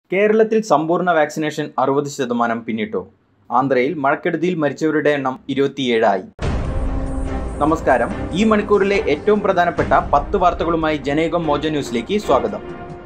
കേരളത്തിൽ സമ്പൂർണ്ണ വാക്സിനേഷൻ അറുപത് ശതമാനം പിന്നിട്ടു ആന്ധ്രയിൽ മഴക്കെടുതിയിൽ മരിച്ചവരുടെ എണ്ണം ഇരുപത്തിയേഴായി നമസ്കാരം ഈ മണിക്കൂറിലെ ഏറ്റവും പ്രധാനപ്പെട്ട പത്ത് വാർത്തകളുമായി ജനയുഗം മോജ ന്യൂസിലേക്ക് സ്വാഗതം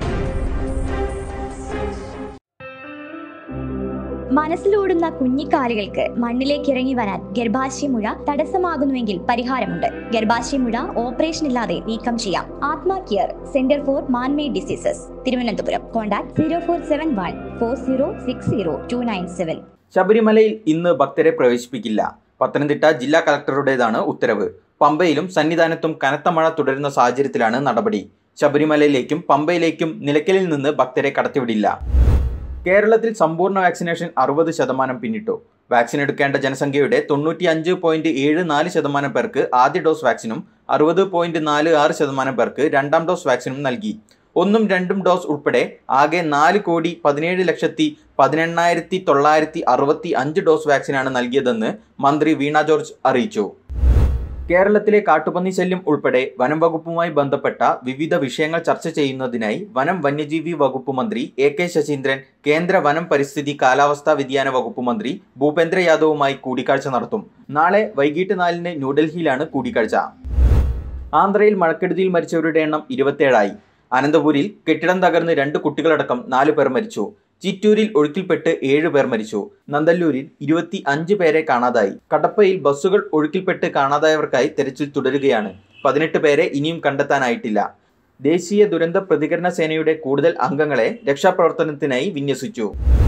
മനസ്സിലോടുന്ന കുഞ്ഞിക്കാലുകൾക്ക് മണ്ണിലേക്ക് ഇറങ്ങി വരാൻ ഗർഭാശയമുഴ തടസ്സമാകുന്നുവെങ്കിൽ പരിഹാരമുണ്ട് ഗർഭാശയമുഴ ഓപ്പറേഷൻ ഇല്ലാതെ നീക്കം ചെയ്യാം Atma care centre for manmade diseases Thiruvananthapuram contact zero four seven one four zero six zero two nine seven ശബരിമലയിൽ ഇന്ന് ഭക്തരെ പ്രവേശിപ്പിക്കില്ല പത്തനംതിട്ട ജില്ലാ കളക്ടറുടേതാണ് ഉത്തരവ് പമ്പയിലും സന്നിധാനത്തും കനത്ത മഴ തുടരുന്ന സാഹചര്യത്തിലാണ് നടപടി ശബരിമലയിലേക്കും പമ്പയിലേക്കും നിലയ്ക്കലിൽ നിന്ന് ഭക്തരെ കടത്തിവിടില്ല കേരളത്തിൽ സമ്പൂർണ്ണ വാക്സിനേഷൻ അറുപത് ശതമാനം പിന്നിട്ടു വാക്സിൻ എടുക്കേണ്ട ജനസംഖ്യയുടെ തൊണ്ണൂറ്റി അഞ്ച് പോയിന്റ് ഏഴ് നാല് ശതമാനം പേർക്ക് ആദ്യ ഡോസ് വാക്സിനും അറുപത് പോയിന്റ് നാല് ആറ് ശതമാനം പേർക്ക് രണ്ടാം ഡോസ് വാക്സിനും നൽകി ഒന്നും രണ്ടും ഡോസ് ഉൾപ്പെടെ ആകെ നാല് കോടി പതിനേഴ് ലക്ഷത്തി പതിനെണ്ണായിരത്തി തൊള്ളായിരത്തി അറുപത്തി അഞ്ച് ഡോസ് വാക്സിനാണ് നൽകിയതെന്ന് മന്ത്രി വീണ ജോർജ് അറിയിച്ചു കേരളത്തിലെ കാട്ടുപന്നി ശല്യം ഉൾപ്പെടെ വനം വകുപ്പുമായി ബന്ധപ്പെട്ട വിവിധ വിഷയങ്ങൾ ചർച്ച ചെയ്യുന്നതിനായി വനം വന്യജീവി വകുപ്പ് മന്ത്രി എ കെ ശശീന്ദ്രൻ കേന്ദ്ര വനം പരിസ്ഥിതി കാലാവസ്ഥാ വ്യതിയാന വകുപ്പ് മന്ത്രി ഭൂപേന്ദ്ര യാദവുമായി കൂടിക്കാഴ്ച നടത്തും നാളെ വൈകിട്ട് നാലിന് ന്യൂഡൽഹിയിലാണ് കൂടിക്കാഴ്ച ആന്ധ്രയിൽ മഴക്കെടുതിയിൽ മരിച്ചവരുടെ എണ്ണം ഇരുപത്തേഴായി അനന്തപുരിൽ കെട്ടിടം തകർന്ന് രണ്ട് കുട്ടികളടക്കം നാലു പേർ മരിച്ചു ചിറ്റൂരിൽ ഒഴുക്കിൽപ്പെട്ട് ഏഴ് പേർ മരിച്ചു നന്തല്ലൂരിൽ ഇരുപത്തി അഞ്ച് പേരെ കാണാതായി കടപ്പയിൽ ബസ്സുകൾ ഒഴുക്കിൽപ്പെട്ട് കാണാതായവർക്കായി തെരച്ചിൽ തുടരുകയാണ് പതിനെട്ട് പേരെ ഇനിയും കണ്ടെത്താനായിട്ടില്ല ദേശീയ ദുരന്ത പ്രതികരണ സേനയുടെ കൂടുതൽ അംഗങ്ങളെ രക്ഷാപ്രവർത്തനത്തിനായി വിന്യസിച്ചു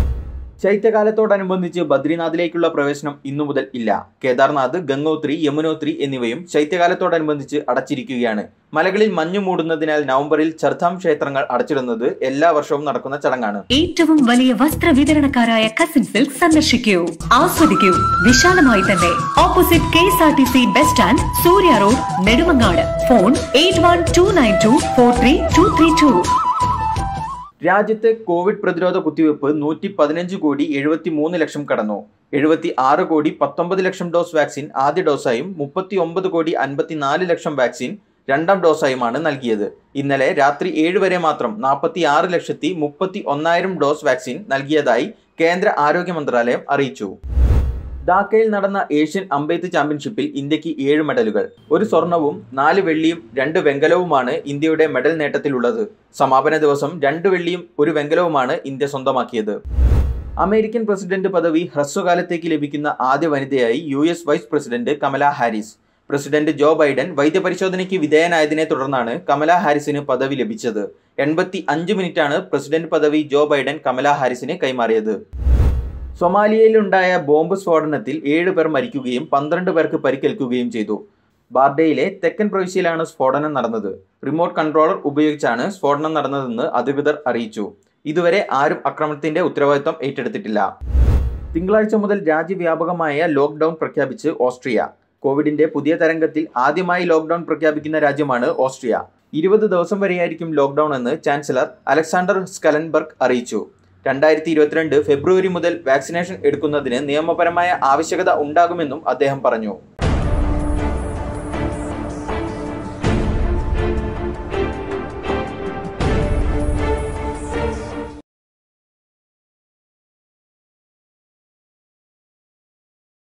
ശൈത്യകാലത്തോടനുബന്ധിച്ച് ബദ്രിനാഥിലേക്കുള്ള പ്രവേശനം ഇന്നു മുതൽ ഇല്ല കേദാർനാഥ് ഗംഗോത്രി യമുനോത്രി എന്നിവയും ശൈത്യകാലത്തോടനുബന്ധിച്ച് അടച്ചിരിക്കുകയാണ് മലകളിൽ മഞ്ഞു മൂടുന്നതിനാൽ നവംബറിൽ ചർധാം ക്ഷേത്രങ്ങൾ അടച്ചിടുന്നത് എല്ലാ വർഷവും നടക്കുന്ന ചടങ്ങാണ് ഏറ്റവും വലിയ വസ്ത്ര വിതരണക്കാരായ കസിൻ സിൽക്ക് സന്ദർശിക്കൂ ആസ്വദിക്കൂ വിശാലമായി തന്നെ opposite K S R T C bus stand Surya road Nedumangad phone eight one two nine two four three two three two രാജ്യത്ത് കോവിഡ് പ്രതിരോധ കുത്തിവയ്പ് നൂറ്റി പതിനഞ്ച് കോടി എഴുപത്തി മൂന്ന് ലക്ഷം കടന്നു എഴുപത്തി ആറ് കോടി പത്തൊമ്പത് ലക്ഷം ഡോസ് വാക്സിൻ ആദ്യ ഡോസായും മുപ്പത്തി ഒമ്പത് കോടി അൻപത്തിനാല് ലക്ഷം വാക്സിൻ രണ്ടാം ഡോസായുമാണ് നൽകിയത് ഇന്നലെ രാത്രി ഏഴ് വരെ മാത്രം നാൽപ്പത്തി ആറ് ലക്ഷത്തി മുപ്പത്തി ഒന്നായിരം ഡോസ് വാക്സിൻ നൽകിയതായി കേന്ദ്ര ആരോഗ്യ മന്ത്രാലയം അറിയിച്ചു ധാക്കയിൽ നടന്ന ഏഷ്യൻ അമ്പെയ്ത്ത് ചാമ്പ്യൻഷിപ്പിൽ ഇന്ത്യക്ക് ഏഴ് മെഡലുകൾ ഒരു സ്വർണവും നാല് വെള്ളിയും രണ്ട് വെങ്കലവുമാണ് ഇന്ത്യയുടെ മെഡൽ നേട്ടത്തിലുള്ളത് സമാപന ദിവസം രണ്ട് വെള്ളിയും ഒരു വെങ്കലവുമാണ് ഇന്ത്യ സ്വന്തമാക്കിയത് അമേരിക്കൻ പ്രസിഡന്റ് പദവി ഹ്രസ്വകാലത്തേക്ക് ലഭിക്കുന്ന ആദ്യ വനിതയായി U S vice president Kamala Harris president Joe Biden വൈദ്യപരിശോധനയ്ക്ക് വിധേയനായതിനെ തുടർന്നാണ് കമല ഹാരിസിന് പദവി ലഭിച്ചത് എൺപത്തി അഞ്ച് മിനിറ്റാണ് പ്രസിഡന്റ് പദവി ജോ ബൈഡൻ കമല ഹാരിസിന് കൈമാറിയത് സൊമാലിയയിലുണ്ടായ ബോംബ് സ്ഫോടനത്തിൽ ഏഴ് പേർ മരിക്കുകയും പന്ത്രണ്ട് പേർക്ക് പരിക്കേൽക്കുകയും ചെയ്തു ബാർഡയിലെ തെക്കൻ പ്രവിശ്യയിലാണ് സ്ഫോടനം നടന്നത് റിമോട്ട് കൺട്രോളർ ഉപയോഗിച്ചാണ് സ്ഫോടനം നടന്നതെന്ന് അധികൃതർ അറിയിച്ചു ഇതുവരെ ആരും ആക്രമണത്തിന്റെ ഉത്തരവാദിത്തം ഏറ്റെടുത്തിട്ടില്ല തിങ്കളാഴ്ച മുതൽ രാജ്യവ്യാപകമായ ലോക്ക്ഡൌൺ പ്രഖ്യാപിച്ച് ഓസ്ട്രിയ കോവിഡിന്റെ പുതിയ തരംഗത്തിൽ ആദ്യമായി ലോക്ക്ഡൌൺ പ്രഖ്യാപിക്കുന്ന രാജ്യമാണ് ഓസ്ട്രിയ ഇരുപത് ദിവസം വരെയായിരിക്കും ലോക്ക്ഡൌൺ എന്ന് ചാൻസലർ അലക്സാണ്ടർ സ്കലൻബർഗ് അറിയിച്ചു രണ്ടായിരത്തി ഇരുപത്തിരണ്ട് ഫെബ്രുവരി മുതൽ വാക്സിനേഷൻ എടുക്കുന്നതിന് നിയമപരമായ ആവശ്യകത ഉണ്ടാകുമെന്നും അദ്ദേഹം പറഞ്ഞു